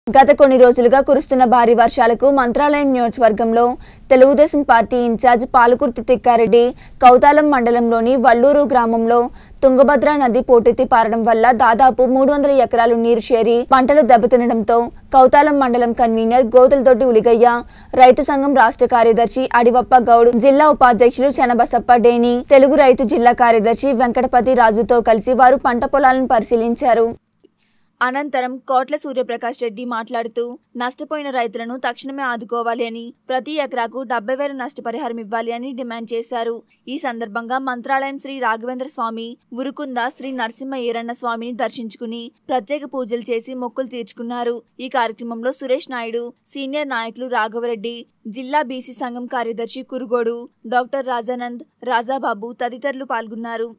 గత కొన్ని రోజులుగా కురుస్తున్న భారీ వర్షాలకు మంత్రాలయం నియోజకవర్గంలో తెలుగుదేశం పార్టీ ఇన్ఛార్జ్ పాలకుర్తి తిక్కారెడ్డి కౌతాలం మండలంలోని వల్లూరు గ్రామంలో తుంగభద్ర నది పోటెత్తి పారడం వల్ల దాదాపు మూడు వందల ఎకరాలు నీరు చేరి పంటలు దెబ్బతినడంతో కౌతాలం మండలం కన్వీనర్ గోతులతోటి ఉలిగయ్య రైతు సంఘం రాష్ట్ర కార్యదర్శి అడివప్ప గౌడ్ జిల్లా ఉపాధ్యక్షులు చెనబసప్ప డేని తెలుగు రైతు జిల్లా కార్యదర్శి వెంకటపతి రాజుతో కలిసి వారు పంట పొలాలను పరిశీలించారు అనంతరం కోట్ల సూర్యప్రకాష్ రెడ్డి మాట్లాడుతూ నష్టపోయిన రైతులను తక్షణమే ఆదుకోవాలి అని ప్రతి ఎకరాకు డెబ్బై వేల నష్టపరిహారం ఇవ్వాలి అని డిమాండ్ చేశారు ఈ సందర్భంగా మంత్రాలయం శ్రీ రాఘవేంద్ర స్వామి ఉరుకుంద శ్రీ నరసింహ ఈరన్న స్వామిని దర్శించుకుని ప్రత్యేక పూజలు చేసి మొక్కులు తీర్చుకున్నారు ఈ కార్యక్రమంలో సురేష్ నాయుడు సీనియర్ నాయకులు రాఘవరెడ్డి జిల్లా బీసీ సంఘం కార్యదర్శి కురుగోడు డాక్టర్ రాజానంద్ రాజాబాబు తదితరులు పాల్గొన్నారు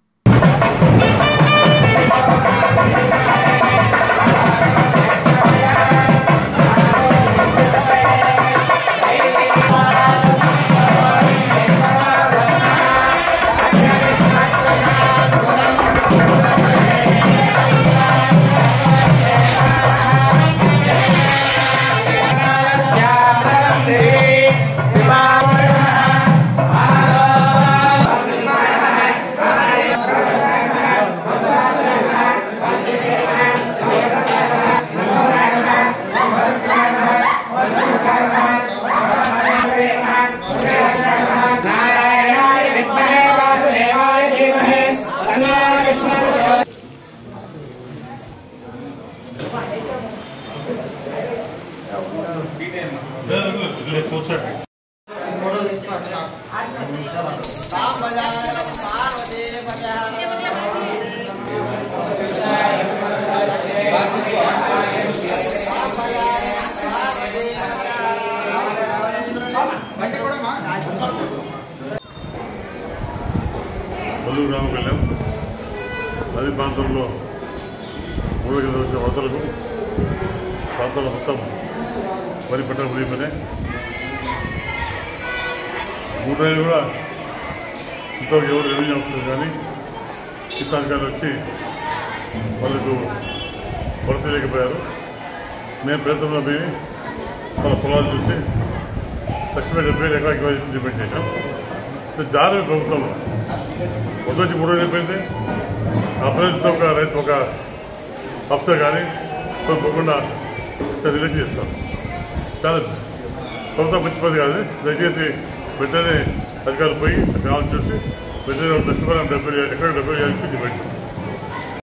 కూర్చోండి కొల్లు గ్రామం వెళ్ళాం నది ప్రాంతంలో మూడు కింద వచ్చిన వరదలకు ప్రాంతంలో మొత్తం వరి పంటలు మునిగిపోయినాయి మూడు రోజులు కూడా ఇంతవరకు ఎవరు రెవెన్యూ ఆఫీసర్ కానీ కిసాన్ వచ్చి వాళ్ళకు వరద లేకపోయారు మేము ప్రయత్నంలో పోయి వాళ్ళ పొలాలు చూసి తక్షణ డెబ్బై వేల ఎకరాకి ఇంప్లిమెంట్ చేశాం జారీ ప్రభుత్వంలో వద్దొచ్చి మూడు రోజులు అయిపోయింది ఆ ప్రజలతో ఒక రైతు ఒక హఫ్తా కానీ కొనుక్కోకుండా రిలీజ్ చేస్తాం చాలా ప్రభుత్వం మంచి పని కాదు దయచేసి వెంటనే అధికారులు పోయి గ్రామం చూసి వెంటనే నష్టపరం డెబ్బై ఎక్కడ డెబ్బై వేలు డిమాండ్ చేస్తాం